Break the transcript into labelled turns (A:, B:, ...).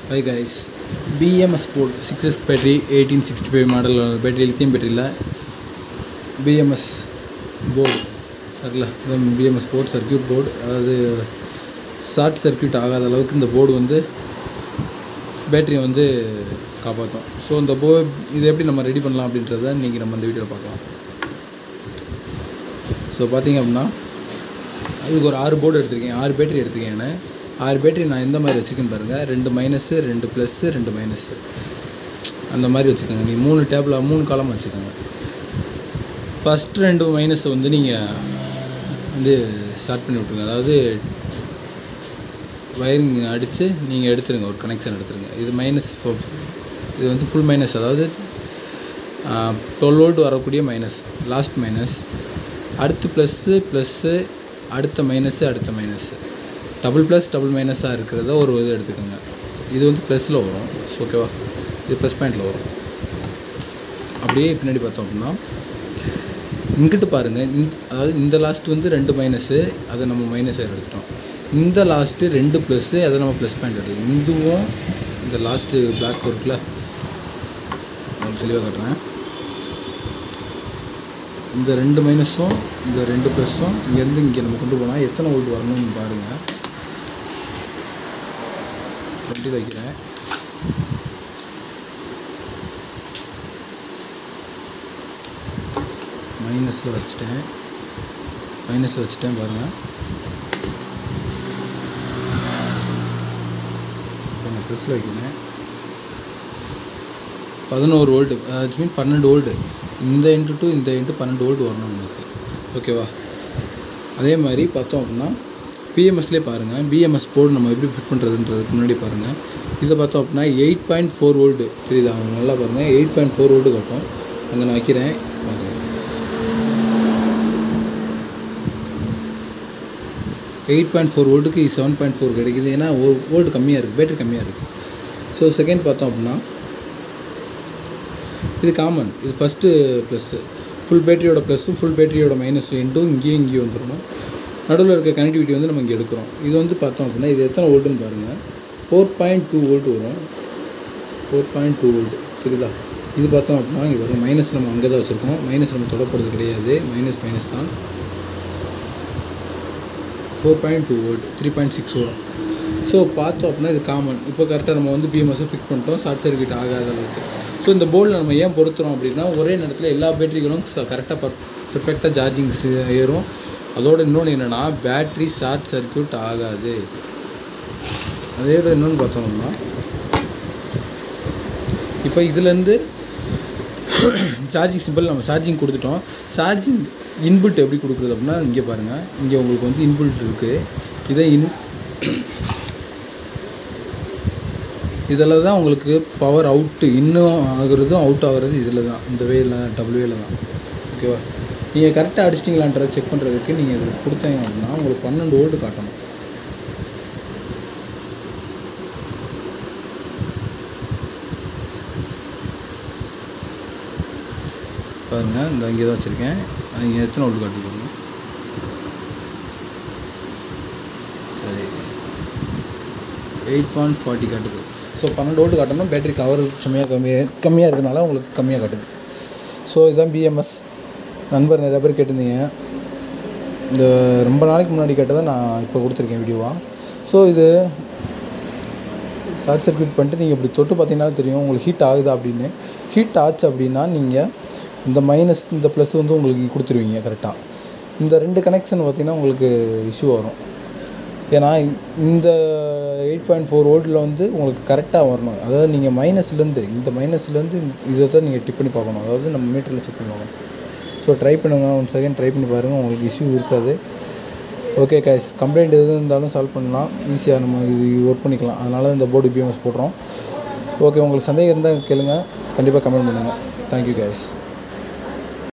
A: high guys B M S board six S battery eighteen sixty five model battery lithium பேட்டரியில் B M S board இருக்குல்ல B M S board circuit board அதாவது short circuit ஆகாத அளவுக்கு இந்த board வந்து பேட்டரியை வந்து காப்பாற்றும் ஸோ இந்த போ இது எப்படி நம்ம ரெடி பண்ணலாம் அப்படின்றத இன்றைக்கி நம்ம இந்த வீடியோவில் பார்க்கலாம் ஸோ பார்த்தீங்க அப்படின்னா அதுக்கு ஒரு ஆறு போர்டு எடுத்திருக்கேன் ஆறு பேட்டரி எடுத்திருக்கேன் நான் ஆறு பேட்டரி நான் எந்த மாதிரி வச்சுருக்கேன்னு பாருங்கள் ரெண்டு மைனஸு ரெண்டு ப்ளஸ்ஸு ரெண்டு மைனஸு அந்த மாதிரி வச்சுக்கோங்க நீ மூணு டேபிள் மூணு காலம் வச்சுக்கோங்க ஃபஸ்ட் ரெண்டு மைனஸை வந்து நீங்கள் வந்து ஸ்டார்ட் பண்ணி விட்ருங்க அதாவது வயரிங் அடித்து நீங்கள் எடுத்துருங்க ஒரு கனெக்ஷன் எடுத்துருங்க இது மைனஸ் இது வந்து ஃபுல் மைனஸ் அதாவது டுவெல் வோல்ட் வரக்கூடிய மைனஸ் லாஸ்ட் மைனஸ் அடுத்து ப்ளஸ்ஸு ப்ளஸ்ஸு அடுத்த மைனஸு அடுத்த மைனஸ்ஸு டபுள் ப்ளஸ் டபுள் மைனஸாக இருக்கிறத ஒரு இது எடுத்துக்கோங்க இது வந்து ப்ளஸில் வரும் ஸோ ஓகேவா இது ப்ளஸ் பாயிண்டில் வரும் அப்படியே பின்னாடி பார்த்தோம் அப்படின்னா இங்கிட்டு பாருங்கள் இந்த அதாவது இந்த லாஸ்ட் வந்து ரெண்டு மைனஸு அதை நம்ம மைனஸ் எடுத்துட்டோம் இந்த லாஸ்ட்டு ரெண்டு ப்ளஸ்ஸு அதை நம்ம ப்ளஸ் பாயிண்ட் எடுத்து இதுவும் இந்த லாஸ்ட்டு பிளாக் இருக்குல்ல நான் தெளிவாக காட்டுறேன் இந்த ரெண்டு மைனஸும் இந்த ரெண்டு ப்ளஸ்ஸும் இங்கேருந்து இங்கே நம்ம கொண்டு போனால் எத்தனை வோல்ட் வரணும்னு பாருங்கள் டுவெண்ட்டி வைக்கிறேன் மைனஸில் வச்சுட்டேன் மைனஸில் வச்சுட்டேன் பாருங்கள் இப்போ நான் ப்ளஸில் வைக்கிறேன் பதினோரு வோல்ட்டு அது மீன் பன்னெண்டு வோல்ட்டு இந்த இன்ட்டு டூ இந்த இன்ட்டு பன்னெண்டு வோல்ட் வரணும் நமக்கு ஓகேவா அதே மாதிரி பார்த்தோம் அப்படின்னா பிஎம்எஸ்லேயே பாருங்கள் பிஎம்எஸ் போர்டு நம்ம எப்படி ஃபிட் பண்ணுறதுன்றதுக்கு முன்னாடி பாருங்கள் இதை பார்த்தோம் அப்படின்னா எயிட் பாயிண்ட் ஃபோர் வோல்ட்டு தெரியுதா அவங்க நல்லா பாருங்கள் எயிட் பாயிண்ட் ஃபோர் வோல்ட்டு காட்டும் அங்கே நான் வைக்கிறேன் பாருங்கள் எயிட் பாயிண்ட் ஃபோர் வோல்ட்டுக்கு செவன் பாயிண்ட் ஃபோர் கிடைக்குது ஏன்னா வோல்ட் கம்மியாக இருக்குது பேட்டரி கம்மியாக இருக்குது ஸோ செகண்ட் பார்த்தோம் அப்படின்னா இது காமன் இது ஃபஸ்ட்டு ப்ளஸ்ஸு ஃபுல் பேட்டரியோட ப்ளஸ்ஸும் ஃபுல் பேட்டரியோட மைனஸும் இன்ட்டும் இங்கேயும் இங்கேயும் வந்துடணும் நடுவில் இருக்க கனெக்டிவிட்டி வந்து நம்ம இங்கே எடுக்கிறோம் இது வந்து பார்த்தோம் அப்படின்னா இது எத்தனை வோல்ட்டுன்னு பாருங்கள் ஃபோர் பாயிண்ட் டூ வோல்ட் வரும் ஃபோர் பாயிண்ட் டூ வோல்ட் புரியுதா இது பார்த்தோம் அப்படின்னா இங்கே வரும் மைனஸ் நம்ம அங்கே தான் வச்சுருக்கோம் மைனஸ் நம்ம தொடப்படுறது கிடையாது மைனஸ் மைனஸ் தான் four point two volt three point six வரும் ஸோ பார்த்தோம் அப்படின்னா இது காமன் இப்போ கரெக்டாக நம்ம வந்து பிஎம்எஸ்ஸை ஃபிக்ஸ் பண்ணிட்டோம் ஷார்ட் சர்க்கியூட் ஆகாத அளவுக்கு ஸோ இந்த போர்டில் நம்ம ஏன் பொருத்துறோம் அப்படின்னா ஒரே நேரத்தில் எல்லா பேட்டரிகளும் கரெக்டாக பர் பர்ஃபெக்டாக சார்ஜிங் ஏறும் அதோட இன்னொன்று என்னென்னா பேட்ரி ஷார்ட் சர்க்கியூட் ஆகாது அதோட இன்னொன்று பார்த்தோம்னா இப்போ இதுலேருந்து சார்ஜிங் சிம்பிள் நம்ம சார்ஜிங் கொடுத்துட்டோம் சார்ஜிங் இன்புட் எப்படி கொடுக்குறது அப்படின்னா இங்கே பாருங்கள் இங்கே உங்களுக்கு வந்து இன்புட் இருக்குது இதை இன் இதில் தான் உங்களுக்கு பவர் அவுட்டு இன்னும் ஆகுறதும் அவுட் ஆகுறது இதில் தான் இந்த வேல டபுள்யூவில் தான் ஓகேவா நீங்கள் கரெக்டாக அடிச்சிட்டிங்களான்றதை செக் பண்ணுறதுக்கு நீங்கள் இது கொடுத்தீங்க அப்படின்னா உங்களுக்கு பன்னெண்டு வோல்ட்டு காட்டணும் பாருங்கள் இந்த இங்கே தான் வச்சுருக்கேன் இங்கே எத்தனை வோல்ட் காட்டுப்பாங்க சரி எயிட் பாயிண்ட் ஃபார்ட்டி காட்டுது ஸோ பன்னெண்டு வோல்ட் காட்டணும் பேட்டரி கவர் சுமையாக கம்மியாக கம்மியாக இருக்கனால உங்களுக்கு கம்மியாக காட்டுது ஸோ இதுதான் பிஎம்எஸ் நண்பர் நிறைய பேர் கேட்டிருந்தீங்க இந்த ரொம்ப நாளைக்கு முன்னாடி கேட்டதை நான் இப்போ கொடுத்துருக்கேன் வீடியோவாக ஸோ இது ஷார்ட் சர்க்கியூட் பண்ணிட்டு நீங்கள் இப்படி தொட்டு பார்த்தீங்கன்னா தெரியும் உங்களுக்கு ஹீட் ஆகுதா அப்படின்னு ஹீட் ஆச்சு அப்படின்னா நீங்கள் இந்த மைனஸ் இந்த ப்ளஸ் வந்து உங்களுக்கு கொடுத்துருவீங்க கரெக்டாக இந்த ரெண்டு கனெக்ஷன் பார்த்திங்கன்னா உங்களுக்கு இஷ்யூ வரும் ஏன்னா இந்த எயிட் பாயிண்ட் ஃபோர் வோல்ட்டில் வந்து உங்களுக்கு கரெக்டாக வரணும் அதாவது நீங்கள் மைனஸ்லேருந்து இந்த மைனஸ்லேருந்து இதை தான் நீங்கள் டிப் பண்ணி பார்க்கணும் அதாவது நம்ம மீட்டரில் செக் பண்ணி பார்க்கணும் ஸோ ட்ரை பண்ணுங்கள் ஒன் செகண்ட் ட்ரை பண்ணி பாருங்கள் உங்களுக்கு இஷ்யூ இருக்காது ஓகே கேஷ் கம்ப்ளைண்ட் எது இருந்தாலும் சால்வ் பண்ணலாம் ஈஸியாக நம்ம இது ஒர்க் பண்ணிக்கலாம் அதனால இந்த போர்டு பிஎம்எஸ் போடுறோம் ஓகே உங்களுக்கு சந்தேகம் இருந்தால் கேளுங்க கண்டிப்பாக கமெண்ட் பண்ணுங்கள் தேங்க்யூ கேஷ்